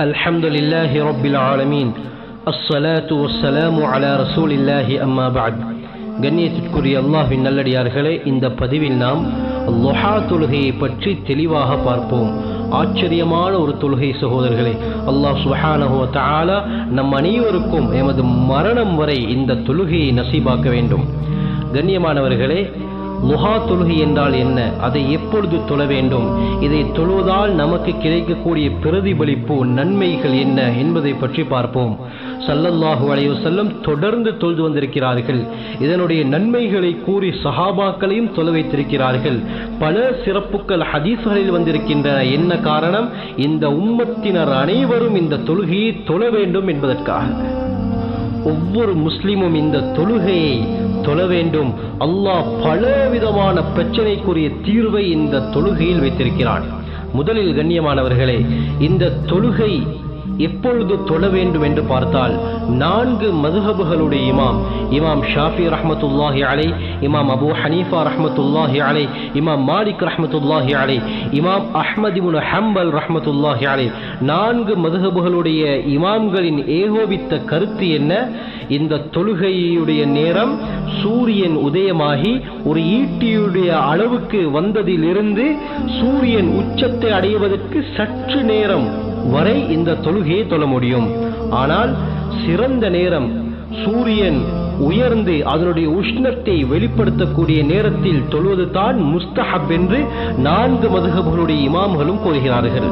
الحمد لله رب العالمين الصلاة والسلام على رسول الله أما بعد கண்ணியத்திற்குரிய அல்லாஹின் நல்லடியார்களே இந்த பதிவில் நாம் லொஹா தொழுகையை பற்றி தெளிவாக பார்ப்போம் ஆச்சரியமான ஒரு தொழுகை சகோதரர்களே அல்லாஹ் சுபஹானஹு வ தஆலா நம் அனைவருக்கும் எமது மரணம் வரை இந்த தொழுகையை நசீபாக்க வேண்டும் கண்ணியமானவர்களே முஹா தொழுகை என்றால் என்ன அதை எப்பொழுது தொழ வேண்டும் இதை தொழுவதால் நமக்கு கிடைக்கக்கூடிய பிரதிபலிப்பு நன்மைகள் என்ன என்பதை பற்றி பார்ப்போம் சல்லல்லாஹு அலைஹி வஸல்லம் தொடர்ந்து தொழுது வந்திருக்கிறார்கள் இதனுடைய நன்மைகளை கூறி சஹாபாக்களையும் தொழ வைத்திருக்கிறார்கள் பல சிறப்புகள் ஹதீஸ்களில் வந்திருக்கின்றன என்ன காரணம் இந்த உம்மத்தினர் அனைவரும் இந்த தொழுகையை தொழ வேண்டும் என்பதற்காக ஒவ்வொரு முஸ்லிமும் இந்த தொழுகையை தொழ வேண்டும் அல்லாஹ் பல விதமான பிரச்சனைக்குரிய தீர்வை இந்த தொழுகையில் வைத்திருக்கிறான் முதலில் கண்ணியமானவர்களே இந்த தொழுகை எப்பொழுது தொழ வேண்டும் என்று பார்த்தால் நான்கு மதுஹபுகளுடைய இமாம் இமாம் ஷாஃபி ரஹமத்துல்லாஹி அலை இமாம் அபு ஹனீஃபா ரஹமத்துல்லாஹி அலை இமாம் மாலிக் ரஹமத்துல்லாஹி அலை இமாம் அஹ்மது இப்னு ஹம்பல் ரஹமத்துல்லாஹி அலை நான்கு மதுஹபுகளுடைய இமாம்களின் ஏகோபித்த கருத்து என்ன இந்த தொழுகையுடைய நேரம் சூரியன் உதயமாகி ஒரு ஈட்டியுடைய அளவுக்கு வந்ததிலிருந்து சூரியன் உச்சத்தை அடைவதற்கு சற்று நேரம் வரை இந்த தொழுகையை தொழ முடியும் ஆனால் சிறந்த நேரம் சூரியன் உயர்ந்து அதனுடைய உஷ்ணத்தை வெளிப்படுத்தக்கூடிய நேரத்தில் தொழுவது தான் முஸ்தஹப் என்று நான்கு மதுகபுகளுடைய இமாம்களும் கூறுகிறார்கள்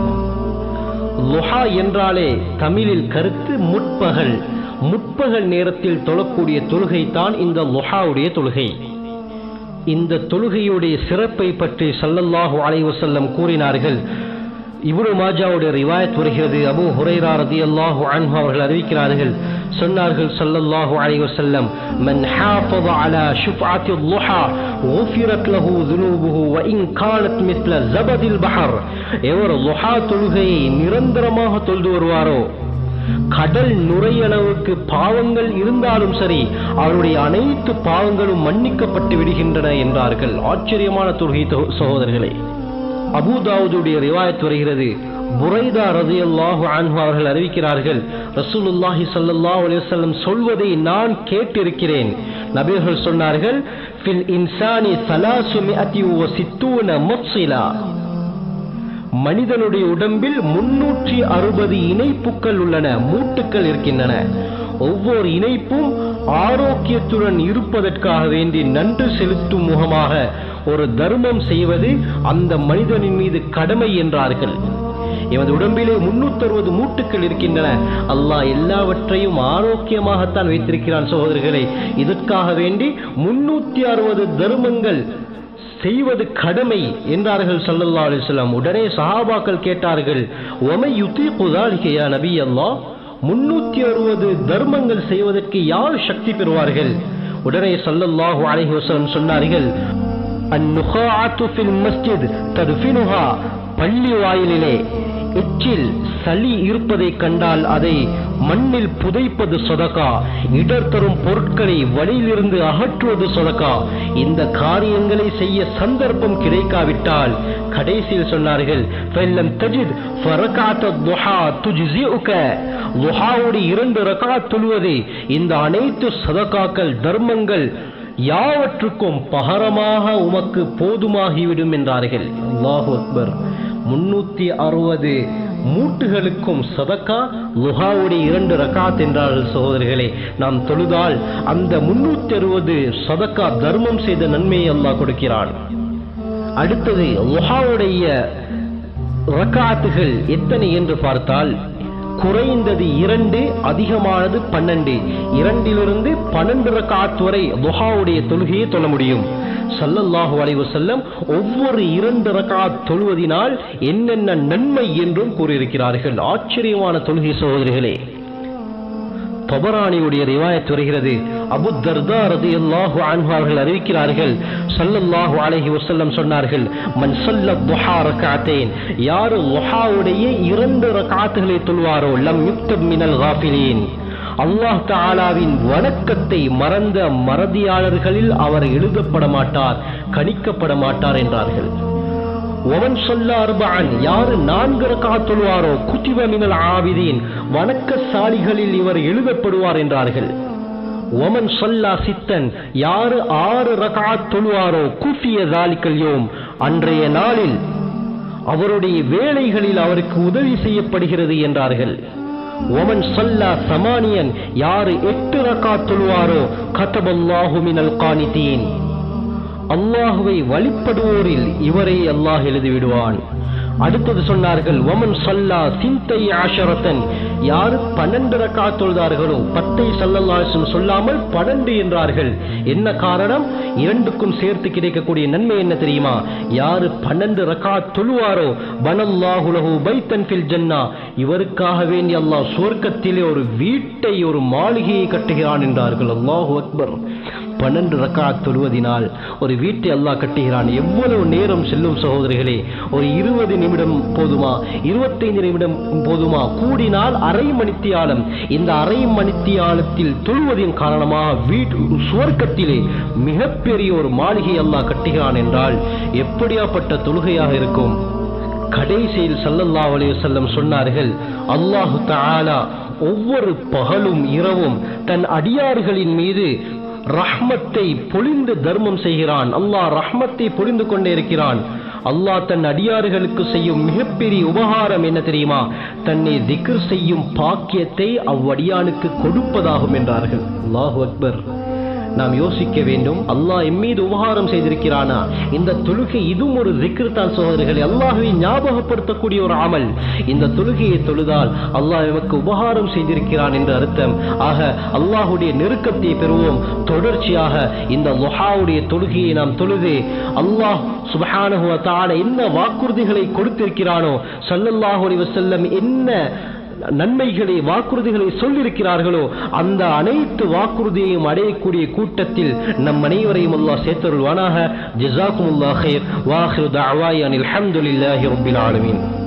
லுஹா என்றாலே தமிழில் கருத்து முற்பகல் முற்பகல் நேரத்தில் தொழக்கூடிய தொழுகை தான் இந்த லுஹாவுடைய தொழுகை இந்த தொழுகையுடைய சிறப்பை பற்றி சல்லல்லாஹு அலைஹி வஸல்லம் கூறினார்கள் இப்னு மாஜாவுடைய ரிவாயத் வருகிறது அபூ ஹுரைரா ரலியல்லாஹு அன்ஹு அவர்கள் அறிவிக்கிறார்கள் சொன்னார்கள் ஸல்லல்லாஹு அலைஹி வஸல்லம் மன் ஹாஃபظ அலா ஷுஃபஅத்தி الضحى غفرت له ذنوبه وان كانت مثل زبد البحر எவர் லுஹா தொழுகையை நிரந்தரமாக தொழுது வருவாரோ கடல் நுரையளவுக்கு பாவங்கள் இருந்தாலும் சரி அவருடைய அனைத்து பாவங்களும் மன்னிக்கப்பட்டு விடுகின்றன என்றார்கள் ஆச்சரியமான தொழுகை சகோதரர்களே அபூதாவுடைய ரிவாயத் வருகிறது புரைதா ரதியல்லாஹு அன்ஹு அவர்கள் அறிவிக்கிறார்கள் ரசூலுல்லாஹி ஸல்லல்லாஹு அலைஹி வஸல்லம் சொல்வதை நான் கேட்டிருக்கிறேன் நபிகள் சொன்னார்கள் ஃபில் இன்சானி ஸலாசுமிஅதி வ சித்தூன முஃஸிலா மனிதனுடைய உடம்பில் முன்னூற்றி அறுபது இணைப்புகள் உள்ளன மூட்டுக்கள் இருக்கின்றன ஒவ்வொரு இணைப்பும் ஆரோக்கியத்துடன் இருப்பதற்காக வேண்டி நன்று செலுத்தும் முகமாக ஒரு தர்மம் செய்வது அந்த மனிதனின் மீது கடமை என்றார்கள் எமது உடம்பிலே முன்னூத்தி அறுபது மூட்டுக்கள் இருக்கின்றன அல்லாஹ் எல்லாவற்றையும் ஆரோக்கியமாகத்தான் வைத்திருக்கிறான் சகோதரர்களே இதற்காக வேண்டி முன்னூத்தி அறுபது தர்மங்கள் செய்வது கடமை என்றார்கள் சல்லல்லா அலிஸ்லாம் உடனே சஹாபாக்கள் கேட்டார்கள் ஒமை யுத்தி புதாலிகையா நபி அல்லாஹ் முன்னூத்தி அறுபது தர்மங்கள் செய்வதற்கு யார் சக்தி பெறுவார்கள் உடனே சல்லல்லாஹு அலைஹி வஸல்லம் சொன்னார்கள் அந்நுகாத்து ஃபில் மஸ்ஜித் ததுஃபினுஹா பள்ளி வாயிலிலே எச்சில் சளி இருப்பதை கண்டால் அதை மண்ணில் புதைப்பது சொதக்கா இடர் தரும் பொருட்களை வழியிலிருந்து அகற்றுவது சொதக்கா இந்த காரியங்களை செய்ய சந்தர்ப்பம் கிடைக்காவிட்டால் கடைசியில் சொன்னார்கள் ஃபெல்லம் தஜித் ஃபரகாத்த துஹா துஜ்ஸிஉக துஹாவுடைய இரண்டு ரகாத் தொழுவது இந்த அனைத்து சதகாக்கள் தர்மங்கள் யாவற்றுக்கும் பகரமாக உமக்கு போதுமாகிவிடும் என்றார்கள் அல்லாஹு அக்பர் முன்னூத்தி அறுபது மூட்டுகளுக்கும் சதக்கா லுஹாவுடைய இரண்டு ரகாத் என்றார்கள் சகோதரர்களே நாம் தொழுதால் அந்த முன்னூத்தி அறுபது சதக்கா தர்மம் செய்த நன்மையை அல்லாஹ் கொடுக்கிறான் அடுத்தது லுஹாவுடைய ரக்காத்துகள் எத்தனை என்று பார்த்தால் குறைந்தது இரண்டு அதிகமானது பன்னெண்டு இரண்டிலிருந்து பன்னெண்டு ரக்காத் வரை துஹாவுடைய தொழுகையை தொழ முடியும் சல்லல்லாஹு அலைஹி வஸல்லம் ஒவ்வொரு இரண்டு ரக்காத் தொழுவதினால் என்னென்ன நன்மை என்றும் கூறியிருக்கிறார்கள் ஆச்சரியமான தொழுகை சகோதரிகளே தொபரானியுடைய ரிவாயத் வருகிறது அபு தர்தா ரதியல்லாஹு அன்ஹு அவர்கள் அறிவிக்கிறார்கள் ஸல்லல்லாஹு அலைஹி வஸல்லம் சொன்னார்கள் மன் ஸல்ல துஹா ரக்அத்தைன் யார் துஹாவுடைய இரண்டு ரக்அத்துகளை தொழுவாரோ லம் யுக்தப் மினல் காஃபிலீன் அல்லாஹ் தஆலாவின் வணக்கத்தை மறந்த மறதியாளர்களில் அவர் எழுதப்பட மாட்டார் கணிக்கப்பட மாட்டார் என்றார்கள் ஒவன் சொல்ல அர்பான் யாரு நான்கு ரக்கா தொழுவாரோ குத்திவ மினல் ஆவிதீன் வணக்கசாலிகளில் இவர் எழுதப்படுவார் என்றார்கள் ஒமன் சொல்லா சித்தன் யாரு ஆறு ரகா தொழுவாரோ குஃபிய தாலிக்கல்யோம் அன்றைய நாளில் அவருடைய வேலைகளில் அவருக்கு உதவி செய்யப்படுகிறது என்றார்கள் ஒமன் சொல்லா சமானியன் யாரு எட்டு ரகா தொழுவாரோ கதபல்லாஹு மினல் காணித்தீன் அல்லாஹுவை வழிபடுவோரில் இவரை அல்லாஹ் எழுதிவிடுவான் அடுத்தது சொன்னார்கள் ஒமன் சல்லா சிந்தை ஆஷரத்தன் யாரு பன்னெண்டு ரக்கா தொழுதார்களோ பத்தை சல்லல்லாசும் சொல்லாமல் பன்னெண்டு என்றார்கள் என்ன காரணம் இரண்டுக்கும் சேர்த்து கிடைக்கக்கூடிய நன்மை என்ன தெரியுமா யாரு பன்னெண்டு ரக்கா தொழுவாரோ பனல்லாஹுலஹு பைத்தன் ஃபில் ஜன்னா இவருக்காக வேண்டி அல்லாஹ் சுவர்க்கத்திலே ஒரு வீட்டை ஒரு மாளிகையை கட்டுகிறான் என்றார்கள் அல்லாஹு அக்பர் பன்னெண்டு ரக்கா தொழுவதினால் ஒரு வீட்டை அல்லாஹ் கட்டுகிறான் எவ்வளவு நேரம் செல்லும் சகோதரிகளே ஒரு இருபது நிமிடம் போதுமா இருபத்தைந்து நிமிடம் போதுமா கூடினால் அரை மணித்தியாலம் இந்த அரை மணித்தியாலத்தில் தொழுவதின் காரணமாக வீட்டு சுவர்க்கத்திலே மிகப்பெரிய ஒரு மாளிகை அல்லாஹ் கட்டுகிறான் என்றால் எப்படியாப்பட்ட தொழுகையாக இருக்கும் கடைசியில் சல்லல்லாஹு அலைஹி வஸல்லம் சொன்னார்கள் அல்லாஹு தஆலா ஒவ்வொரு பகலும் இரவும் தன் அடியார்களின் மீது ரஹ்மத்தை பொழிந்து தர்மம் செய்கிறான் அல்லாஹ் ரஹ்மத்தை பொழிந்து கொண்டே இருக்கிறான் அல்லாஹ் தன் அடியார்களுக்கு செய்யும் மிகப்பெரிய உபகாரம் என்ன தெரியுமா தன்னை திக்ர் செய்யும் பாக்கியத்தை அவ்வடியானுக்கு கொடுப்பதாகும் என்றார்கள் அல்லாஹு அக்பர் நாம் யோசிக்க வேண்டும் அல்லாஹ் எம் மீது உபகாரம் செய்திருக்கிறானா இந்த தொழுகை இதுவும் ஒரு திக்ர் தான் சகோதரிகளை அல்லாஹுவை ஞாபகப்படுத்தக்கூடிய ஒரு அமல் இந்த தொழுகையை தொழுதால் அல்லாஹ் எமக்கு உபகாரம் செய்திருக்கிறான் என்று அர்த்தம் ஆக அல்லாஹுடைய நெருக்கத்தை பெறுவோம் தொடர்ச்சியாக இந்த லொஹாவுடைய தொழுகையை நாம் தொழுது அல்லாஹ் சுபஹானஹு வ தஆலா என்ன வாக்குறுதிகளை கொடுத்திருக்கிறானோ ஸல்லல்லாஹு அலைஹி வஸல்லம் என்ன நன்மைகளை வாக்குறுதிகளை சொல்லியிருக்கிறார்களோ அந்த அனைத்து வாக்குறுதியையும் அடையக்கூடிய கூட்டத்தில் நம் அனைவரையும் அல்லாஹ் சேர்த்தருள்வானாக ஜிசாக்குமுல்லாஹ் ஹைர் வாஹிரு தஅவாய் அனில் ஹம்துலில்லாஹி ரப்பில் ஆலமீன்